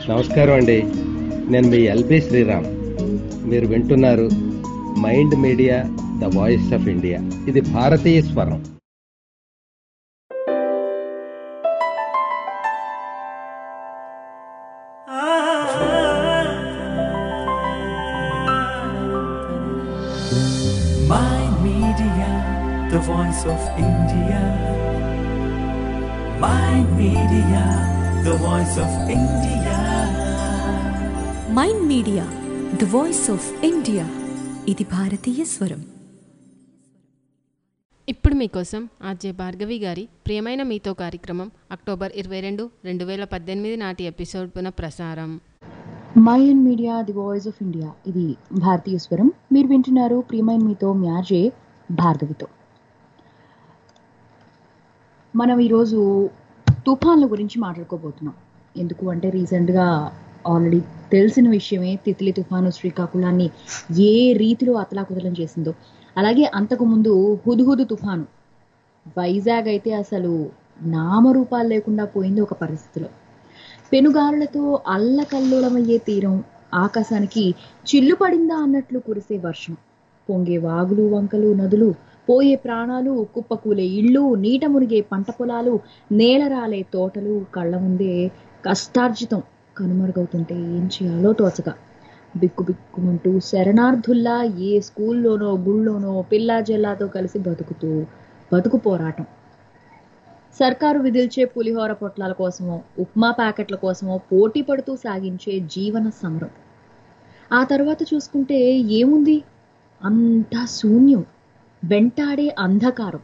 నమస్కారం అండి నేను మీ ఎల్బి శ్రీరామ్ మీరు వింటున్నారు mind media the voice of India ఇది భారతీయ స్వరం Mind Media, the voice of India. Mind Media, the voice of India. Mind media the voice of India ఇది భారతీయ స్వరం ఇప్పుడు మీకోసం ఆర్జే భార్గవి గారి ప్రియమైన మీతో కార్యక్రమం అక్టోబర్ ఇరవై రెండు రెండు వేల పద్దెనిమిది నాటి ఎపిసోడ్ పునః ప్రసారం mine media the voice of India ఇది భారతీయ స్వరం మీరు వింటున్నారు ప్రియమైన మీతో మ్యాజే భార్గవితో మనం ఈరోజు తుఫాన్ల గురించి మాట్లాడుకోబోతున్నాం ఎందుకు అంటే రీసెంట్గా ఆల్రెడీ తెలిసిన విషయమే తిత్లీ తుఫాను శ్రీకాకుళాన్ని ఏ రీతిలో అతలాకుతలం చేసిందో అలాగే అంతకుముందు హుదుహుదు తుఫాను వైజాగ్ అయితే అసలు నామరూపాలు లేకుండా పోయింది ఒక పరిస్థితిలో పెనుగాలులతో అల్లకల్లోలమయ్యే తీరం ఆకాశానికి చిల్లు పడిందా అన్నట్లు కురిసే వర్షం పొంగే వాగులు వంకలు నదులు పోయే ప్రాణాలు కుప్పకూలే ఇళ్ళు నీట మునిగే పంట పొలాలు నేలరాలే తోటలు కళ్ళ ముందే కష్టార్జితం కనుమరుగవుతుంటే ఏం చేయాలో తోచక బిక్కు బిక్కుమంటూ శరణార్థుల్లా ఏ స్కూల్లోనో గుళ్ళోనో పిల్లా జల్లాతో కలిసి బతుకుతూ బతుకు పోరాటం సర్కారు విధిల్చే పులిహోర పొట్లాల కోసమో ఉప్మా ప్యాకెట్ల కోసమో పోటీ పడుతూ సాగించే జీవన సమరం ఆ తర్వాత చూసుకుంటే ఏముంది అంతా శూన్యం వెంటాడే అంధకారం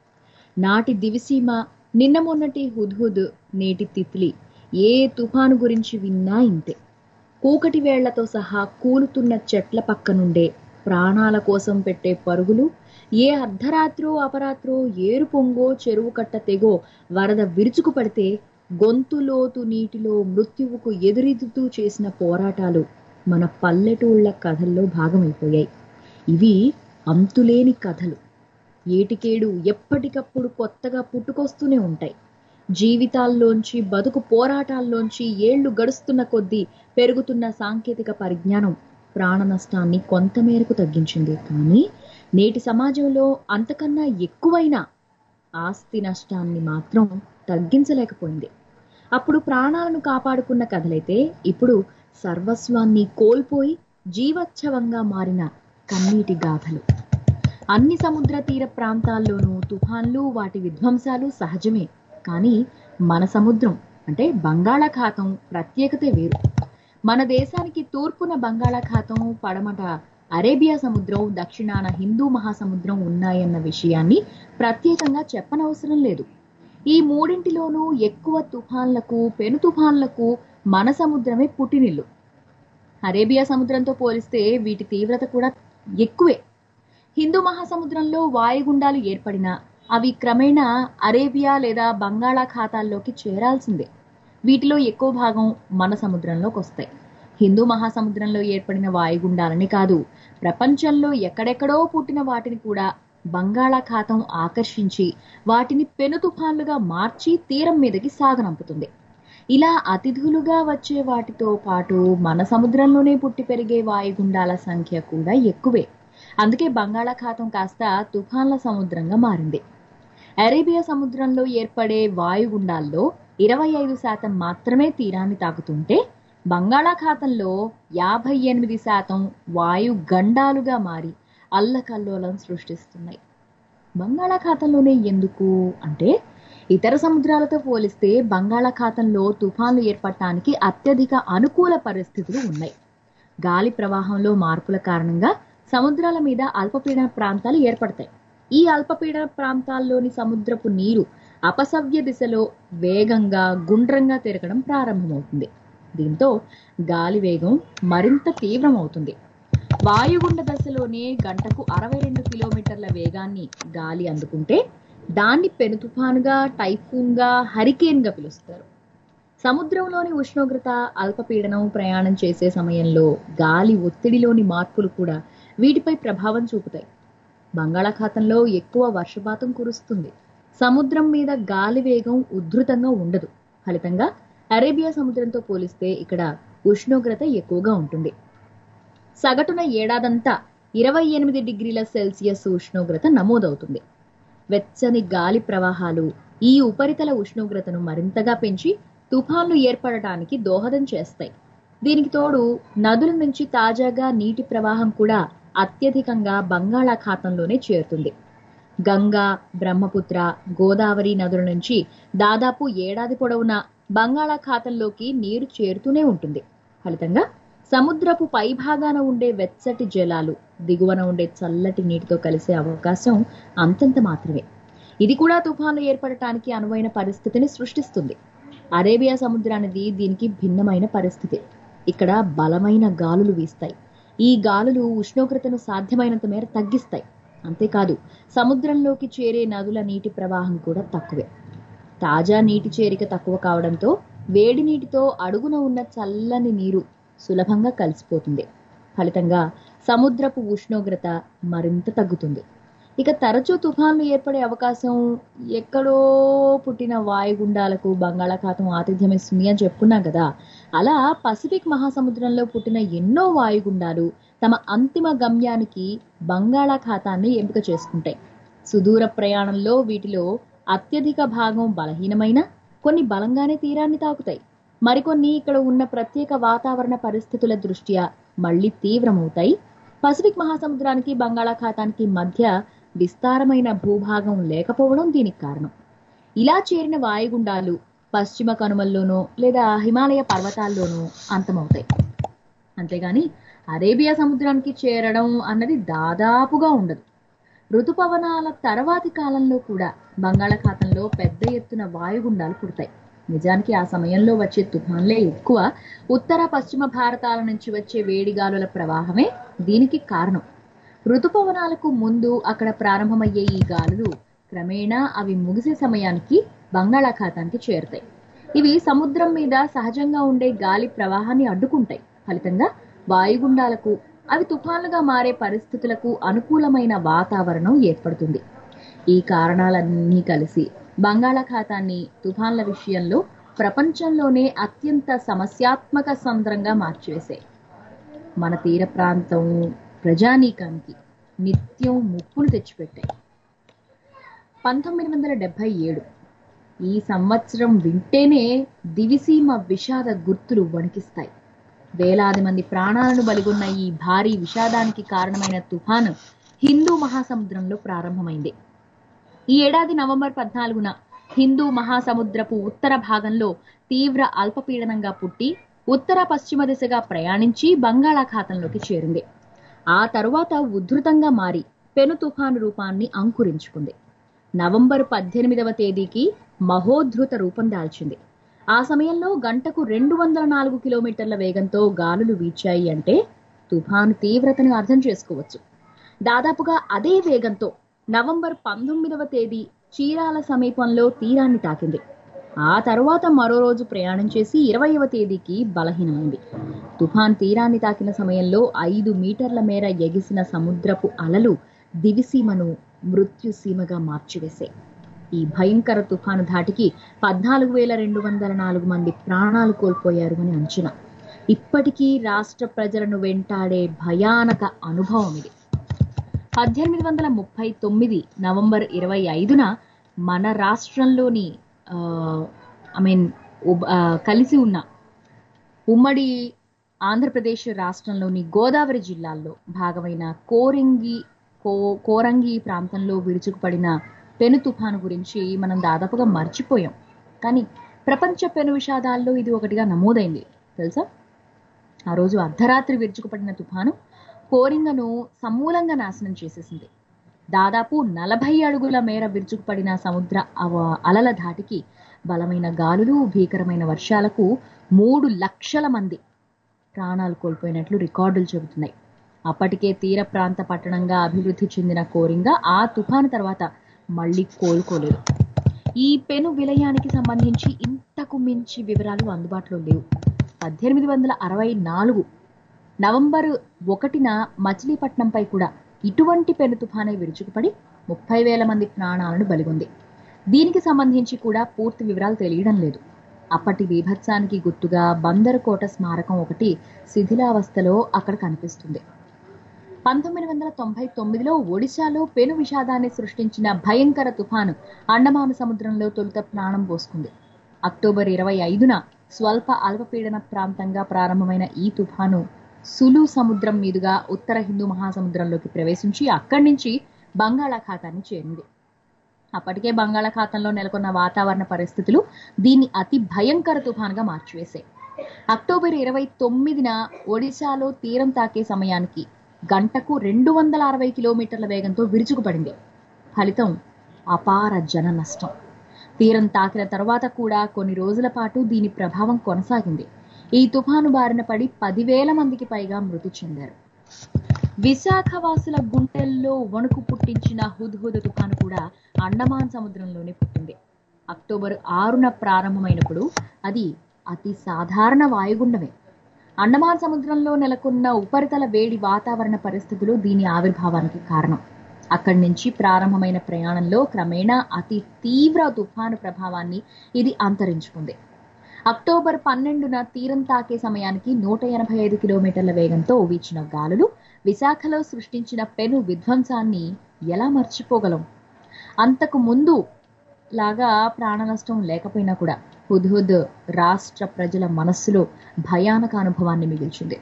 నాటి దివిసీమ నిన్న మొన్నటి హుద్హుద్ నేటి తిత్లీ ఏ తుఫాను గురించి విన్నా ఇంతే కూకటి వేళ్లతో సహా కూలుతున్న చెట్ల పక్క నుండే ప్రాణాల కోసం పెట్టే పరుగులు ఏ అర్ధరాత్రో అపరాత్రో ఏరు పొంగో చెరువు కట్ట తెగో వరద విరుచుకు పడితే గొంతులోతు నీటిలో మృత్యువుకు ఎదురెదుతూ చేసిన పోరాటాలు మన పల్లెటూళ్ళ కథల్లో భాగమైపోయాయి ఇవి అంతులేని కథలు ఏటికేడు ఎప్పటికప్పుడు కొత్తగా పుట్టుకొస్తూనే ఉంటాయి జీవితాల్లోంచి బతుకు పోరాటాల్లోంచి ఏళ్లు గడుస్తున్న కొద్దీ పెరుగుతున్న సాంకేతిక పరిజ్ఞానం ప్రాణ నష్టాన్ని కొంతమేరకు తగ్గించింది కానీ నేటి సమాజంలో అంతకన్నా ఎక్కువైన ఆస్తి నష్టాన్ని మాత్రం తగ్గించలేకపోయింది అప్పుడు ప్రాణాలను కాపాడుకున్న కథలైతే ఇప్పుడు సర్వస్వాన్ని కోల్పోయి జీవోత్సవంగా మారిన కన్నీటి గాథలు అన్ని సముద్ర తీర ప్రాంతాల్లోనూ తుఫాన్లు వాటి విధ్వంసాలు సహజమే కానీ మన సముద్రం అంటే బంగాళాఖాతం ప్రత్యేకతే వేరు మన దేశానికి తూర్పున బంగాళాఖాతం పడమట అరేబియా సముద్రం దక్షిణాన హిందూ మహాసముద్రం ఉన్నాయన్న విషయాన్ని ప్రత్యేకంగా చెప్పనవసరం లేదు ఈ మూడింటిలోనూ ఎక్కువ తుఫాన్లకు పెను తుఫాన్లకు మన సముద్రమే పుట్టినిల్లు అరేబియా సముద్రంతో పోలిస్తే వీటి తీవ్రత కూడా ఎక్కువే హిందూ మహాసముద్రంలో వాయుగుండాలు ఏర్పడినా అవి క్రమేణా అరేబియా లేదా బంగాళాఖాతాల్లోకి చేరాల్సిందే వీటిలో ఎక్కువ భాగం మన సముద్రంలోకి వస్తాయి హిందూ మహాసముద్రంలో ఏర్పడిన వాయుగుండాలని కాదు ప్రపంచంలో ఎక్కడెక్కడో పుట్టిన వాటిని కూడా బంగాళాఖాతం ఆకర్షించి వాటిని పెను తుఫాన్లుగా మార్చి తీరం మీదకి సాగనంపుతుంది ఇలా అతిథులుగా వచ్చే వాటితో పాటు మన సముద్రంలోనే పుట్టి పెరిగే వాయుగుండాల సంఖ్య కూడా ఎక్కువే అందుకే బంగాళాఖాతం కాస్త తుఫాన్ల సముద్రంగా మారింది అరేబియా సముద్రంలో ఏర్పడే వాయుగుండాల్లో ఇరవై ఐదు శాతం మాత్రమే తీరాన్ని తాకుతుంటే బంగాళాఖాతంలో యాభై ఎనిమిది శాతం వాయు గండాలుగా మారి అల్లకల్లోలం సృష్టిస్తున్నాయి బంగాళాఖాతంలోనే ఎందుకు అంటే ఇతర సముద్రాలతో పోలిస్తే బంగాళాఖాతంలో తుఫాన్లు ఏర్పడటానికి అత్యధిక అనుకూల పరిస్థితులు ఉన్నాయి గాలి ప్రవాహంలో మార్పుల కారణంగా సముద్రాల మీద అల్పపీడన ప్రాంతాలు ఏర్పడతాయి ఈ అల్పపీడన ప్రాంతాల్లోని సముద్రపు నీరు అపసవ్య దిశలో వేగంగా గుండ్రంగా తిరగడం ప్రారంభమవుతుంది దీంతో గాలి వేగం మరింత తీవ్రమవుతుంది వాయుగుండ దశలోనే గంటకు అరవై రెండు కిలోమీటర్ల వేగాన్ని గాలి అందుకుంటే దాన్ని పెను తుఫానుగా టైఫూన్గా హరికేన్గా పిలుస్తారు సముద్రంలోని ఉష్ణోగ్రత అల్పపీడనం ప్రయాణం చేసే సమయంలో గాలి ఒత్తిడిలోని మార్పులు కూడా వీటిపై ప్రభావం చూపుతాయి బంగాళాఖాతంలో ఎక్కువ వర్షపాతం కురుస్తుంది సముద్రం మీద గాలి వేగం ఉధృతంగా ఉండదు ఫలితంగా అరేబియా సముద్రంతో పోలిస్తే ఇక్కడ ఉష్ణోగ్రత ఎక్కువగా ఉంటుంది సగటున ఏడాదంతా ఇరవై ఎనిమిది డిగ్రీల సెల్సియస్ ఉష్ణోగ్రత నమోదవుతుంది వెచ్చని గాలి ప్రవాహాలు ఈ ఉపరితల ఉష్ణోగ్రతను మరింతగా పెంచి తుఫాన్లు ఏర్పడటానికి దోహదం చేస్తాయి దీనికి తోడు నదుల నుంచి తాజాగా నీటి ప్రవాహం కూడా అత్యధికంగా బంగాళాఖాతంలోనే చేరుతుంది గంగా బ్రహ్మపుత్ర గోదావరి నదుల నుంచి దాదాపు ఏడాది పొడవునా బంగాళాఖాతంలోకి నీరు చేరుతూనే ఉంటుంది ఫలితంగా సముద్రపు పైభాగాన ఉండే వెచ్చటి జలాలు దిగువన ఉండే చల్లటి నీటితో కలిసే అవకాశం అంతంత మాత్రమే ఇది కూడా తుఫాన్లు ఏర్పడటానికి అనువైన పరిస్థితిని సృష్టిస్తుంది అరేబియా సముద్రానిది దీనికి భిన్నమైన పరిస్థితి ఇక్కడ బలమైన గాలులు వీస్తాయి ఈ గాలులు ఉష్ణోగ్రతను సాధ్యమైనంత మేర తగ్గిస్తాయి అంతేకాదు సముద్రంలోకి చేరే నదుల నీటి ప్రవాహం కూడా తక్కువే తాజా నీటి చేరిక తక్కువ కావడంతో వేడి నీటితో అడుగున ఉన్న చల్లని నీరు సులభంగా కలిసిపోతుంది ఫలితంగా సముద్రపు ఉష్ణోగ్రత మరింత తగ్గుతుంది ఇక తరచూ తుఫాన్లు ఏర్పడే అవకాశం ఎక్కడో పుట్టిన వాయుగుండాలకు బంగాళాఖాతం ఆతిథ్యమిస్తుంది అని చెప్పుకున్నాం కదా అలా పసిఫిక్ మహాసముద్రంలో పుట్టిన ఎన్నో వాయుగుండాలు తమ అంతిమ గమ్యానికి బంగాళాఖాతాన్ని ఎంపిక చేసుకుంటాయి సుదూర ప్రయాణంలో వీటిలో అత్యధిక భాగం బలహీనమైన కొన్ని బలంగానే తీరాన్ని తాకుతాయి మరికొన్ని ఇక్కడ ఉన్న ప్రత్యేక వాతావరణ పరిస్థితుల దృష్ట్యా మళ్లీ తీవ్రమవుతాయి పసిఫిక్ మహాసముద్రానికి బంగాళాఖాతానికి మధ్య విస్తారమైన భూభాగం లేకపోవడం దీనికి కారణం ఇలా చేరిన వాయుగుండాలు పశ్చిమ కనుమల్లోనో లేదా హిమాలయ పర్వతాల్లోనో అంతమవుతాయి అంతేగాని అరేబియా సముద్రానికి చేరడం అన్నది దాదాపుగా ఉండదు ఋతుపవనాల తర్వాతి కాలంలో కూడా బంగాళాఖాతంలో పెద్ద ఎత్తున వాయుగుండాలు పుడతాయి నిజానికి ఆ సమయంలో వచ్చే తుఫాన్లే ఎక్కువ ఉత్తర పశ్చిమ భారతాల నుంచి వచ్చే వేడిగాలుల ప్రవాహమే దీనికి కారణం ఋతుపవనాలకు ముందు అక్కడ ప్రారంభమయ్యే ఈ గాలులు క్రమేణా అవి ముగిసే సమయానికి బంగాళాఖాతానికి చేరుతాయి ఇవి సముద్రం మీద సహజంగా ఉండే గాలి ప్రవాహాన్ని అడ్డుకుంటాయి ఫలితంగా వాయుగుండాలకు అవి తుఫాన్లుగా మారే పరిస్థితులకు అనుకూలమైన వాతావరణం ఏర్పడుతుంది ఈ కారణాలన్నీ కలిసి బంగాళాఖాతాన్ని తుఫాన్ల విషయంలో ప్రపంచంలోనే అత్యంత సమస్యాత్మక సంద్రంగా మార్చివేశాయి మన తీర ప్రాంతం ప్రజానీకానికి నిత్యం ముప్పును తెచ్చిపెట్టాయి పంతొమ్మిది వందల డెబ్బై ఏడు ఈ సంవత్సరం వింటేనే దివిసీమ విషాద గుర్తులు వణికిస్తాయి వేలాది మంది ప్రాణాలను బలిగొన్న ఈ భారీ విషాదానికి కారణమైన తుఫాను హిందూ మహాసముద్రంలో ప్రారంభమైంది ఈ ఏడాది నవంబర్ పద్నాలుగున హిందూ మహాసముద్రపు ఉత్తర భాగంలో తీవ్ర అల్పపీడనంగా పుట్టి ఉత్తర పశ్చిమ దిశగా ప్రయాణించి బంగాళాఖాతంలోకి చేరింది ఆ తరువాత ఉధృతంగా మారి పెను తుఫాను రూపాన్ని అంకురించుకుంది నవంబర్ పద్దెనిమిదవ తేదీకి మహోద్ధృత రూపం దాల్చింది ఆ సమయంలో గంటకు రెండు వందల నాలుగు కిలోమీటర్ల వేగంతో గాలులు వీచాయి అంటే తుఫాను తీవ్రతను అర్థం చేసుకోవచ్చు దాదాపుగా అదే వేగంతో నవంబర్ పంతొమ్మిదవ తేదీ చీరాల సమీపంలో తీరాన్ని తాకింది ఆ తరువాత మరో రోజు ప్రయాణం చేసి ఇరవైవ తేదీకి బలహీనమైంది తుఫాన్ తీరాన్ని తాకిన సమయంలో ఐదు మీటర్ల మేర ఎగిసిన సముద్రపు అలలు దివిసీమను మృత్యుసీమగా మార్చివేశాయి ఈ భయంకర తుఫాను ధాటికి పద్నాలుగు వేల రెండు వందల నాలుగు మంది ప్రాణాలు కోల్పోయారు అని అంచనా ఇప్పటికీ రాష్ట్ర ప్రజలను వెంటాడే భయానక అనుభవం ఇది పద్దెనిమిది వందల ముప్పై తొమ్మిది నవంబర్ ఇరవై ఐదున మన రాష్ట్రంలోని ఐ మీన్ కలిసి ఉన్న ఉమ్మడి ఆంధ్రప్రదేశ్ రాష్ట్రంలోని గోదావరి జిల్లాల్లో భాగమైన కోరింగి కో కోరంగి ప్రాంతంలో విరుచుకుపడిన పెను తుఫాను గురించి మనం దాదాపుగా మర్చిపోయాం కానీ ప్రపంచ పెను విషాదాల్లో ఇది ఒకటిగా నమోదైంది తెలుసా ఆ రోజు అర్ధరాత్రి విరుచుకుపడిన తుఫాను కోరింగను సమూలంగా నాశనం చేసేసింది దాదాపు నలభై అడుగుల మేర విరుచుకుపడిన సముద్ర అవ- అలల ధాటికి బలమైన గాలులు భీకరమైన వర్షాలకు మూడు లక్షల మంది ప్రాణాలు కోల్పోయినట్లు రికార్డులు చెబుతున్నాయి అప్పటికే తీర ప్రాంత పట్టణంగా అభివృద్ధి చెందిన కోరింగ ఆ తుఫాను తర్వాత మళ్ళీ కోలుకోలేదు ఈ పెను విలయానికి సంబంధించి ఇంతకు మించి వివరాలు అందుబాటులో లేవు పద్దెనిమిది వందల అరవై నాలుగు నవంబర్ ఒకటిన మచిలీపట్నంపై కూడా ఇటువంటి పెను తుఫానే విరుచుకుపడి ముప్పై వేల మంది ప్రాణాలను బలిగొంది దీనికి సంబంధించి కూడా పూర్తి వివరాలు తెలియడం లేదు అప్పటి బీభత్సానికి గుర్తుగా బందరుకోట స్మారకం ఒకటి శిథిలావస్థలో అక్కడ కనిపిస్తుంది పంతొమ్మిది వందల తొంభై తొమ్మిదిలో ఒడిశాలో పెను విషాదాన్ని సృష్టించిన భయంకర తుఫాను అండమాన సముద్రంలో తొలుత ప్రాణం పోసుకుంది అక్టోబర్ ఇరవై ఐదున స్వల్ప అల్పపీడన ప్రాంతంగా ప్రారంభమైన ఈ తుఫాను సులు సముద్రం మీదుగా ఉత్తర హిందూ మహాసముద్రంలోకి ప్రవేశించి అక్కడి నుంచి బంగాళాఖాతాన్ని చేరింది అప్పటికే బంగాళాఖాతంలో నెలకొన్న వాతావరణ పరిస్థితులు దీన్ని అతి భయంకర తుఫానుగా మార్చివేశాయి అక్టోబర్ ఇరవై తొమ్మిదిన ఒడిశాలో తీరం తాకే సమయానికి గంటకు రెండు వందల అరవై కిలోమీటర్ల వేగంతో విరుచుకుపడింది ఫలితం అపార జన నష్టం తీరం తాకిన తర్వాత కూడా కొన్ని రోజుల పాటు దీని ప్రభావం కొనసాగింది ఈ తుఫాను బారిన పడి పదివేల మందికి పైగా మృతి చెందారు విశాఖవాసుల గుండెల్లో వణుకు పుట్టించిన హుద్హుద్ తుఫాను కూడా అండమాన్ సముద్రంలోనే పుట్టింది అక్టోబర్ ఆరున ప్రారంభమైనప్పుడు అది అతి సాధారణ వాయుగుండమే అండమాన్ సముద్రంలో నెలకొన్న ఉపరితల వేడి వాతావరణ పరిస్థితులు దీని ఆవిర్భావానికి కారణం అక్కడి నుంచి ప్రారంభమైన ప్రయాణంలో క్రమేణా అతి తీవ్ర తుఫాను ప్రభావాన్ని ఇది అంతరించుకుంది అక్టోబర్ పన్నెండున తీరం తాకే సమయానికి నూట ఎనభై ఐదు కిలోమీటర్ల వేగంతో వీచిన గాలులు విశాఖలో సృష్టించిన పెను విధ్వంసాన్ని ఎలా మర్చిపోగలం అంతకు ముందు లాగా ప్రాణ నష్టం లేకపోయినా కూడా హుద్హుద్ రాష్ట్ర ప్రజల మనస్సులో భయానక అనుభవాన్ని మిగిల్చింది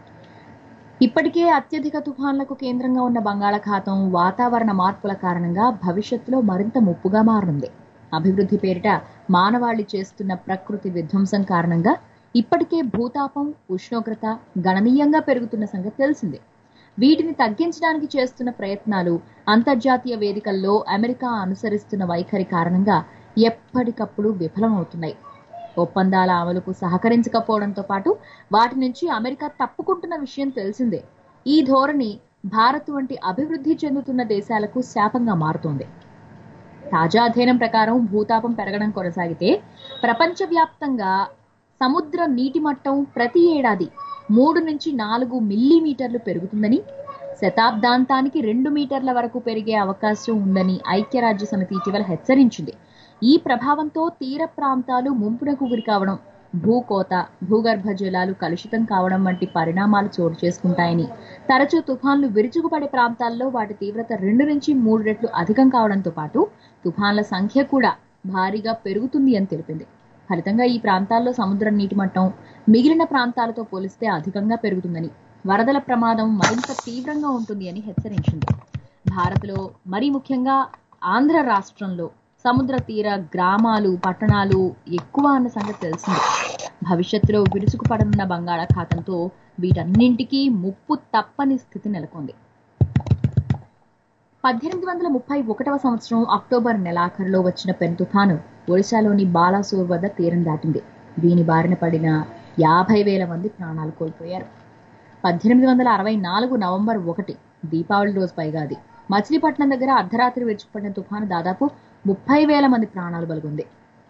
ఇప్పటికే అత్యధిక తుఫాన్లకు కేంద్రంగా ఉన్న బంగాళాఖాతం వాతావరణ మార్పుల కారణంగా భవిష్యత్తులో మరింత ముప్పుగా మారనుంది అభివృద్ధి పేరిట మానవాళి చేస్తున్న ప్రకృతి విధ్వంసం కారణంగా ఇప్పటికే భూతాపం ఉష్ణోగ్రత గణనీయంగా పెరుగుతున్న సంగతి తెలిసిందే వీటిని తగ్గించడానికి చేస్తున్న ప్రయత్నాలు అంతర్జాతీయ వేదికల్లో అమెరికా అనుసరిస్తున్న వైఖరి కారణంగా ఎప్పటికప్పుడు విఫలమవుతున్నాయి ఒప్పందాల అమలుకు సహకరించకపోవడంతో పాటు వాటి నుంచి అమెరికా తప్పుకుంటున్న విషయం తెలిసిందే ఈ ధోరణి భారత్ వంటి అభివృద్ధి చెందుతున్న దేశాలకు శాపంగా మారుతోంది తాజా అధ్యయనం ప్రకారం భూతాపం పెరగడం కొనసాగితే ప్రపంచవ్యాప్తంగా సముద్ర నీటి మట్టం ప్రతి ఏడాది మూడు నుంచి నాలుగు మిల్లీమీటర్లు పెరుగుతుందని శతాబ్దాంతానికి రెండు మీటర్ల వరకు పెరిగే అవకాశం ఉందని ఐక్యరాజ్య సమితి ఇటీవల హెచ్చరించింది ఈ ప్రభావంతో తీర ప్రాంతాలు ముంపునకు గురి కావడం భూకోత భూగర్భ జలాలు కలుషితం కావడం వంటి పరిణామాలు చోటు చేసుకుంటాయని తరచూ తుఫాన్లు విరుచుకుపడే ప్రాంతాల్లో వాటి తీవ్రత రెండు నుంచి మూడు రెట్లు అధికం కావడంతో పాటు తుఫాన్ల సంఖ్య కూడా భారీగా పెరుగుతుంది అని తెలిపింది ఫలితంగా ఈ ప్రాంతాల్లో సముద్ర నీటి మట్టం మిగిలిన ప్రాంతాలతో పోలిస్తే అధికంగా పెరుగుతుందని వరదల ప్రమాదం మరింత తీవ్రంగా ఉంటుంది అని హెచ్చరించింది భారత్లో మరీ ముఖ్యంగా ఆంధ్ర రాష్ట్రంలో సముద్ర తీర గ్రామాలు పట్టణాలు ఎక్కువ అన్న సంగతి తెలిసింది భవిష్యత్తులో విరుచుకుపడనున్న బంగాళాఖాతంతో వీటన్నింటికీ ముప్పు తప్పని స్థితి నెలకొంది పద్దెనిమిది వందల ముప్పై ఒకటవ సంవత్సరం అక్టోబర్ నెలాఖరులో వచ్చిన పెను తుఫాను ఒడిశాలోని బాలాసోర్ వద్ద తీరం దాటింది దీని బారిన పడిన యాభై వేల మంది ప్రాణాలు కోల్పోయారు పద్దెనిమిది వందల అరవై నాలుగు నవంబర్ ఒకటి దీపావళి రోజు పైగా అది మచిలీపట్నం దగ్గర అర్ధరాత్రి విడిచిపడిన తుఫాను దాదాపు ముప్పై వేల మంది ప్రాణాలు బలుగుంది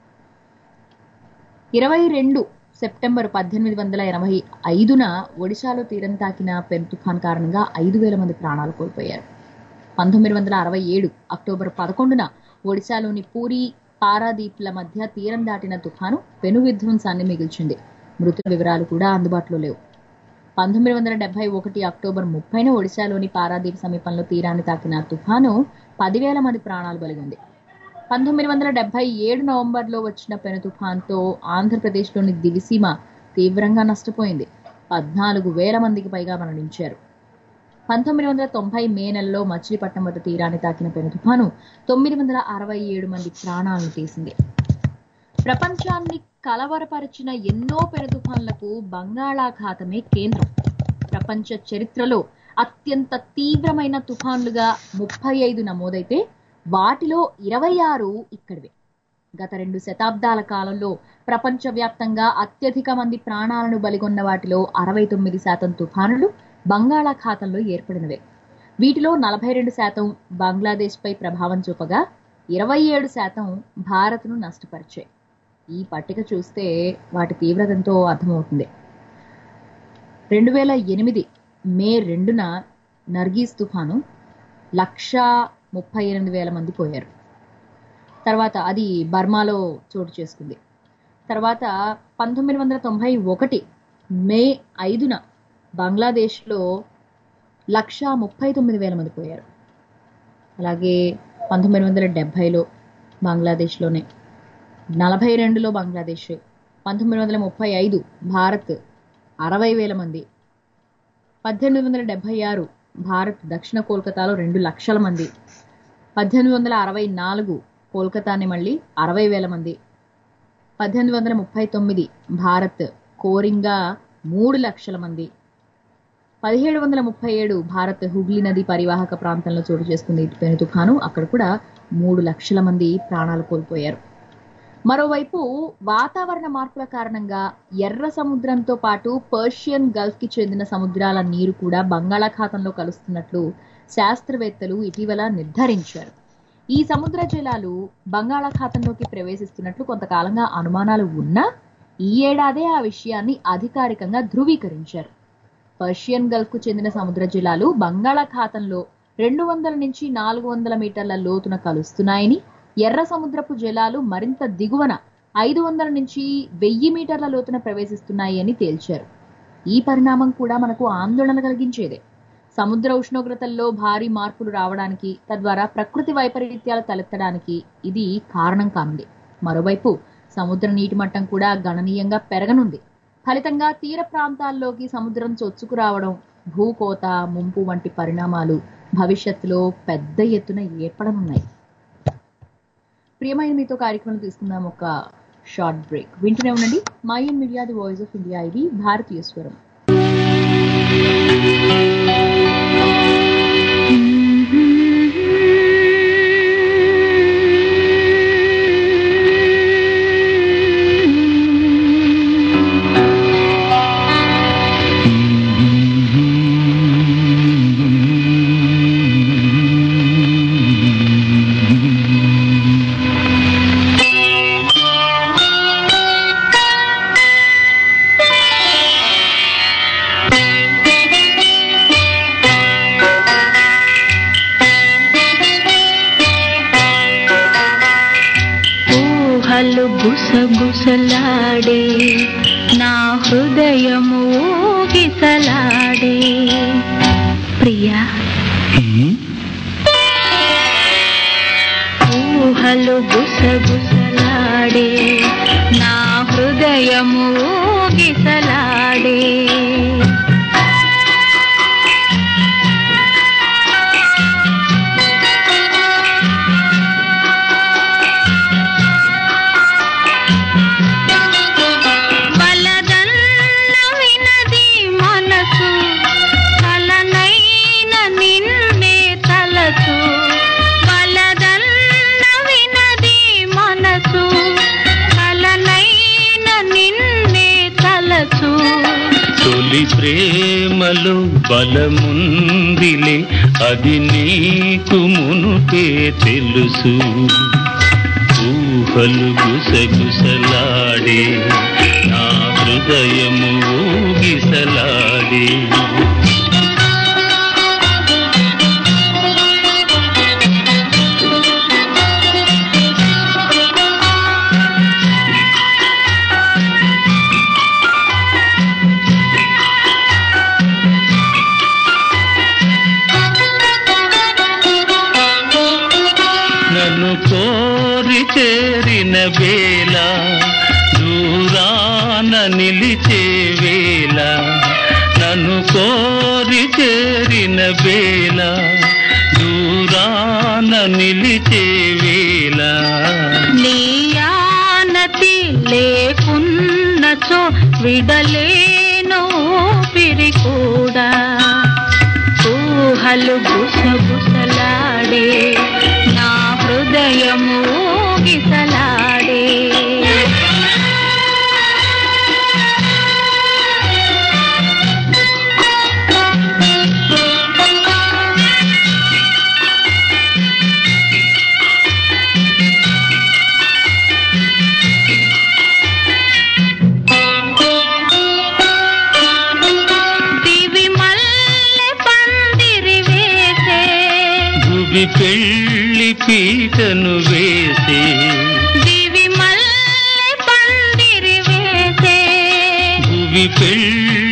ఇరవై రెండు సెప్టెంబర్ పద్దెనిమిది వందల ఎనభై ఐదున ఒడిశాలో తీరం తాకిన పెను తుఫాన్ కారణంగా ఐదు వేల మంది ప్రాణాలు కోల్పోయారు పంతొమ్మిది వందల అరవై ఏడు అక్టోబర్ పదకొండున ఒడిశాలోని పూరి పారాదీప్ల మధ్య తీరం దాటిన తుఫాను పెను విధ్వంసాన్ని మిగిల్చింది మృతుల వివరాలు కూడా అందుబాటులో లేవు పంతొమ్మిది వందల డెబ్బై ఒకటి అక్టోబర్ ముప్పైన ఒడిశాలోని పారాదీప్ సమీపంలో తీరాన్ని తాకిన తుఫాను పదివేల మంది ప్రాణాలు బలిగింది పంతొమ్మిది వందల డెబ్బై ఏడు నవంబర్లో వచ్చిన పెను తుఫాన్తో ఆంధ్రప్రదేశ్లోని దివిసీమ తీవ్రంగా నష్టపోయింది పద్నాలుగు వేల మందికి పైగా మరణించారు పంతొమ్మిది వందల తొంభై మే నెలలో మచిలీపట్నం వద్ద తీరాన్ని తాకిన పెను తుఫాను తొమ్మిది వందల అరవై ఏడు మంది ప్రాణాలను తీసింది ప్రపంచాన్ని కలవరపరిచిన ఎన్నో పెను తుఫాన్లకు బంగాళాఖాతమే కేంద్రం ప్రపంచ చరిత్రలో అత్యంత తీవ్రమైన తుఫాన్లుగా ముప్పై ఐదు నమోదైతే వాటిలో ఇరవై ఆరు ఇక్కడివే గత రెండు శతాబ్దాల కాలంలో ప్రపంచవ్యాప్తంగా అత్యధిక మంది ప్రాణాలను బలిగొన్న వాటిలో అరవై తొమ్మిది శాతం తుఫానులు బంగాళాఖాతంలో ఏర్పడినవే వీటిలో నలభై రెండు శాతం బంగ్లాదేశ్పై ప్రభావం చూపగా ఇరవై ఏడు శాతం భారత్ను నష్టపరిచాయి ఈ పట్టిక చూస్తే వాటి తీవ్రతంతో అర్థమవుతుంది రెండు వేల ఎనిమిది మే రెండున నర్గీస్ తుఫాను లక్షా ముప్పై ఎనిమిది వేల మంది పోయారు తర్వాత అది బర్మాలో చోటు చేసుకుంది తర్వాత పంతొమ్మిది వందల తొంభై ఒకటి మే ఐదున బంగ్లాదేశ్లో లక్ష ముప్పై తొమ్మిది వేల మంది పోయారు అలాగే పంతొమ్మిది వందల డెబ్భైలో బంగ్లాదేశ్లోనే నలభై రెండులో బంగ్లాదేశ్ పంతొమ్మిది వందల ముప్పై ఐదు భారత్ అరవై వేల మంది పద్దెనిమిది వందల డెబ్భై ఆరు భారత్ దక్షిణ కోల్కతాలో రెండు లక్షల మంది పద్దెనిమిది వందల అరవై నాలుగు కోల్కతాని మళ్ళీ అరవై వేల మంది పద్దెనిమిది వందల ముప్పై తొమ్మిది భారత్ కోరింగా మూడు లక్షల మంది పదిహేడు వందల ముప్పై ఏడు భారత్ హుగ్లీ నది పరివాహక ప్రాంతంలో చోటు చేసుకుంది పెను తుఫాను అక్కడ కూడా మూడు లక్షల మంది ప్రాణాలు కోల్పోయారు మరోవైపు వాతావరణ మార్పుల కారణంగా ఎర్ర సముద్రంతో పాటు పర్షియన్ గల్ఫ్ కి చెందిన సముద్రాల నీరు కూడా బంగాళాఖాతంలో కలుస్తున్నట్లు శాస్త్రవేత్తలు ఇటీవల నిర్ధారించారు ఈ సముద్ర జలాలు బంగాళాఖాతంలోకి ప్రవేశిస్తున్నట్లు కొంతకాలంగా అనుమానాలు ఉన్నా ఈ ఏడాదే ఆ విషయాన్ని అధికారికంగా ధృవీకరించారు పర్షియన్ గల్ఫ్ కు చెందిన సముద్ర జలాలు బంగాళాఖాతంలో రెండు వందల నుంచి నాలుగు వందల మీటర్ల లోతున కలుస్తున్నాయని ఎర్ర సముద్రపు జలాలు మరింత దిగువన ఐదు వందల నుంచి వెయ్యి మీటర్ల లోతున ప్రవేశిస్తున్నాయి అని తేల్చారు ఈ పరిణామం కూడా మనకు ఆందోళన కలిగించేదే సముద్ర ఉష్ణోగ్రతల్లో భారీ మార్పులు రావడానికి తద్వారా ప్రకృతి వైపరీత్యాలు తలెత్తడానికి ఇది కారణం కానుంది మరోవైపు సముద్ర నీటి మట్టం కూడా గణనీయంగా పెరగనుంది ఫలితంగా తీర ప్రాంతాల్లోకి సముద్రం చొచ్చుకు రావడం భూకోత ముంపు వంటి పరిణామాలు భవిష్యత్తులో పెద్ద ఎత్తున ఏర్పడనున్నాయి ప్రియమైన మీతో కార్యక్రమం తీసుకుందాం ఒక షార్ట్ బ్రేక్ వింటూనే ఉండండి my in media the voice of India ఇది భారతీయ స్వరం ఊహలు గుసగుసలాడే నా హృదయము ఊగిసలాడే ప్రియా ఊహలు గుసగుసలాడే నా హృదయము ఊగిసలాడే వలదన్న వినది మనసు కలనైన నిన్నే తలచు వలదన్న వినది మనసు కలనైన నిన్నే తలచు తొలి ప్రేమలో బలముందిలే అది నీకు మునుపే తెలుసు ఊహలు గుసగుసలాడే నా హృదయము ఊగిసలాడే నన్ను కోరి చేరిన వేళ దూరాన నిలిచే వేళ నన్ను కోరి చేరిన వేళ దూరాన నిలిచే వేళ నీయానతి లేకున్నచో విడలేను ఊపిరి కూడా ఊహలు గుసగుసలాడే నా హృదయము ఊగిసలాడే దివి మల్లె పందిరి వేసే భువి పెళ్లి పీటను వేసే దివి మల్లె పందిరి